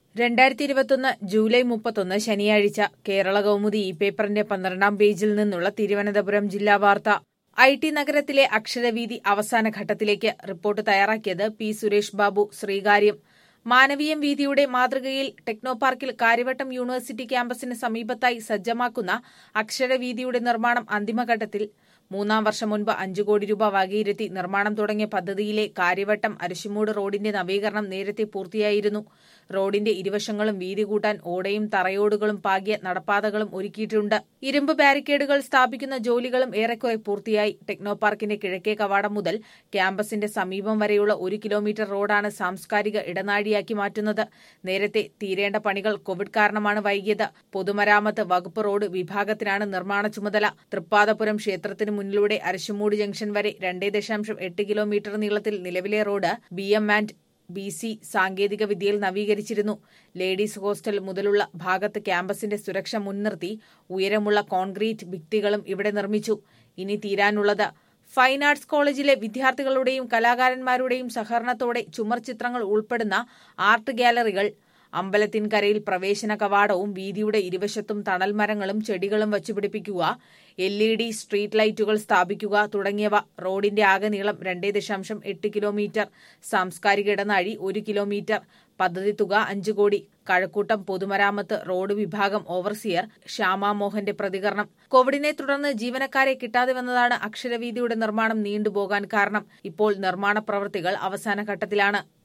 രണ്ടായിരത്തി ഇരുപത്തൊന്ന് ജൂലൈ മുപ്പത്തൊന്ന് ശനിയാഴ്ച കേരള കൗമുദി ഈ പേപ്പറിന്റെ പന്ത്രണ്ടാം പേജിൽ നിന്നുള്ള തിരുവനന്തപുരം ജില്ലാ വാർത്ത ഐ ടി നഗരത്തിലെ അക്ഷരവീതി അവസാന ഘട്ടത്തിലേക്ക് റിപ്പോർട്ട് തയ്യാറാക്കിയത് പി സുരേഷ് ബാബു ശ്രീകാര്യം മാനവീയം വീതിയുടെ മാതൃകയിൽ ടെക്നോപാർക്കിൽ കാര്യവട്ടം യൂണിവേഴ്സിറ്റി ക്യാമ്പസിന് സമീപത്തായി സജ്ജമാക്കുന്ന അക്ഷരവീതിയുടെ നിർമ്മാണം അന്തിമഘട്ടത്തിൽ മൂന്നാം വർഷം മുൻപ് അഞ്ചു കോടി രൂപ വകയിരുത്തി നിർമ്മാണം തുടങ്ങിയ പദ്ധതിയിലെ കാര്യവട്ടം അരിശുമൂട് റോഡിന്റെ നവീകരണം നേരത്തെ പൂർത്തിയായിരുന്നു റോഡിന്റെ ഇരുവശങ്ങളും വീതി കൂട്ടാൻ ഓടയും തറയോടുകളും പാകിയ നടപ്പാതകളും ഒരുക്കിയിട്ടുണ്ട് ഇരുമ്പ് ബാരിക്കേഡുകൾ സ്ഥാപിക്കുന്ന ജോലികളും ഏറെക്കുറെ പൂർത്തിയായി ടെക്നോപാർക്കിന്റെ കിഴക്കേ കവാടം മുതൽ ക്യാമ്പസിന്റെ സമീപം വരെയുള്ള ഒരു കിലോമീറ്റർ റോഡാണ് സാംസ്കാരിക ഇടനാഴിയാക്കി മാറ്റുന്നത് നേരത്തെ തീരേണ്ട പണികൾ കോവിഡ് കാരണമാണ് വൈകിയത് പൊതുമരാമത്ത് വകുപ്പ് റോഡ് വിഭാഗത്തിനാണ് നിർമ്മാണ ചുമതല തൃപ്പാദപുരം ക്ഷേത്രത്തിന് മുന്നിലൂടെ അരശുമൂട് ജംഗ്ഷൻ വരെ രണ്ടേ ദശാംശം എട്ട് കിലോമീറ്റർ നീളത്തിൽ നിലവിലെ road B M and B C സാങ്കേതിക വിദ്യയിൽ നവീകരിച്ചിരുന്നു ലേഡീസ് ഹോസ്റ്റൽ മുതലുള്ള ഭാഗത്ത് ക്യാമ്പസിന്റെ സുരക്ഷ മുൻനിർത്തി ഉയരമുള്ള കോൺക്രീറ്റ് ഭിത്തികളും ഇവിടെ നിർമ്മിച്ചു ഇനി തീരാനുള്ളത് ഫൈൻ ആർട്സ് കോളേജിലെ വിദ്യാർത്ഥികളുടെയും കലാകാരന്മാരുടെയും സഹകരണത്തോടെ ചുമർ ചിത്രങ്ങൾ ഉൾപ്പെടുന്ന ആർട്ട് ഗാലറികൾ അമ്പലത്തിൻകരയിൽ പ്രവേശന കവാടവും വീതിയുടെ ഇരുവശത്തും തണൽ മരങ്ങളും ചെടികളും വച്ചുപിടിപ്പിക്കുക എൽ ഇ ഡി സ്ട്രീറ്റ് ലൈറ്റുകൾ സ്ഥാപിക്കുക തുടങ്ങിയവ റോഡിന്റെ ആകെ നീളം രണ്ടേ ദശാംശം എട്ട് കിലോമീറ്റർ സാംസ്കാരിക ഇടനാഴി ഒരു കിലോമീറ്റർ പദ്ധതി തുക അഞ്ചു കോടി കഴക്കൂട്ടം പൊതുമരാമത്ത് റോഡ് വിഭാഗം ഓവർസിയർ ശ്യാമ മോഹന്റെ പ്രതികരണം കോവിഡിനെ തുടർന്ന് ജീവനക്കാരെ കിട്ടാതെ വന്നതാണ് അക്ഷരവീതിയുടെ നിർമ്മാണം നീണ്ടുപോകാൻ കാരണം ഇപ്പോൾ നിർമ്മാണ പ്രവൃത്തികൾ അവസാന ഘട്ടത്തിലാണ്